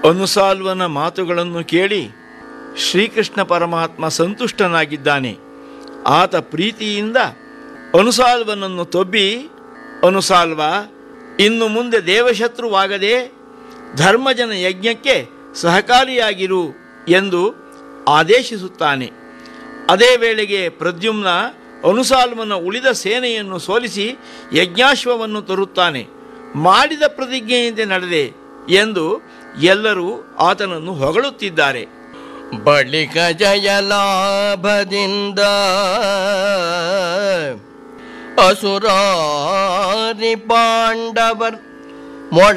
ಅನುಸಾಲ್ವನ ಮಾತುಗಳನ್ನು ಕೇಳಿ ಶ್ರೀಕೃಷ್ಣ ಪರಮಾತ್ಮ ಸಂತುಷ್ಟನಾಗಿದ್ದಾನೆ ಆತ ಪ್ರೀತಿಯಿಂದ ಅನುಸಾಲ್ವನನ್ನು ತೊಬ್ಬಿ ಅನುಸಾಲ್ವ ಇನ್ನು ಮುಂದೆ ದೇವಶತ್ರುವಾಗದೆ ಧರ್ಮಜನ ಯಜ್ಞಕ್ಕೆ ಸಹಕಾರಿಯಾಗಿರು ಎಂದು ಆದೇಶಿಸುತ್ತಾನೆ ಅದೇ ವೇಳೆಗೆ ಪ್ರದ್ಯುಮ್ನ ಅನುಸಾಲ್ವನ ಉಳಿದ ಸೇನೆಯನ್ನು ಸೋಲಿಸಿ ಯಜ್ಞಾಶ್ವವನ್ನು ತರುತ್ತಾನೆ ಮಾಡಿದ ಪ್ರತಿಜ್ಞೆಯಂತೆ ನಡೆದೆ ಎಂದು ಎಲ್ಲರೂ ಆತನನ್ನು ಹೊಗಳುತ್ತಿದ್ದಾರೆ ಬಳಿಕ ಜಯಲಾಭದಿಂದ ಅಸುರಾರಿ ಪಾಂಡವರ್ ಮೊಳ